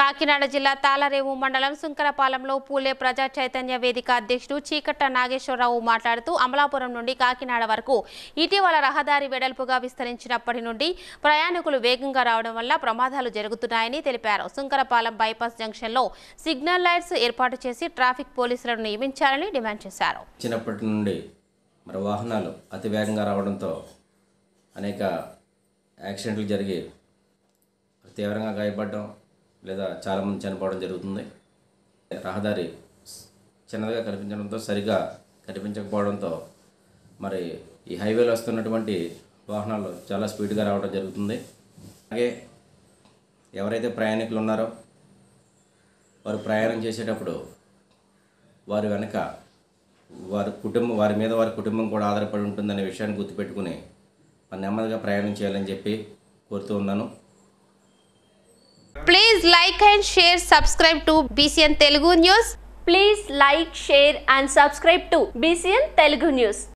కాకినాడ జిల్లా తాళరేవు మండలం సుంకరపాలెంలో పూలే ప్రజా చైతన్య వేదిక అధ్యక్షుడు చీకట్ట నాగేశ్వరరావు మాట్లాడుతూ అమలాపురం నుండి కాకినాడ వరకు ఇటీవల రహదారి వెడల్పుగా విస్తరించినప్పటి నుండి ప్రయాణికులు వేగంగా రావడం వల్ల ప్రమాదాలు జరుగుతున్నాయని తెలిపారు సుంకరపాలెం బైపాస్ జంక్షన్లో సిగ్నల్ లైట్స్ ఏర్పాటు చేసి ట్రాఫిక్ పోలీసులను నియమించాలని డిమాండ్ చేశారు చిన్నప్పటి నుండి మరి వాహనాలు అతి వేగంగా రావడంతో అనేక యాక్సిడెంట్లు జరిగి తీవ్రంగా గాయపడడం లేదా చాలామంది చనిపోవడం జరుగుతుంది రహదారి చిన్నదిగా కనిపించడంతో సరిగా కనిపించకపోవడంతో మరి ఈ హైవేలో వస్తున్నటువంటి వాహనాలు చాలా స్పీడ్గా రావడం జరుగుతుంది అలాగే ఎవరైతే ప్రయాణికులు ఉన్నారో వారు ప్రయాణం చేసేటప్పుడు వారి వెనక వారి కుటుంబం వారి మీద వారి కుటుంబం కూడా ఆధారపడి ఉంటుందనే విషయాన్ని గుర్తుపెట్టుకుని మరి నెమ్మదిగా ప్రయాణం చేయాలని చెప్పి కోరుతూ ఉన్నాను please like and share subscribe to BCN Telugu news Please like, share and subscribe to BCN Telugu News.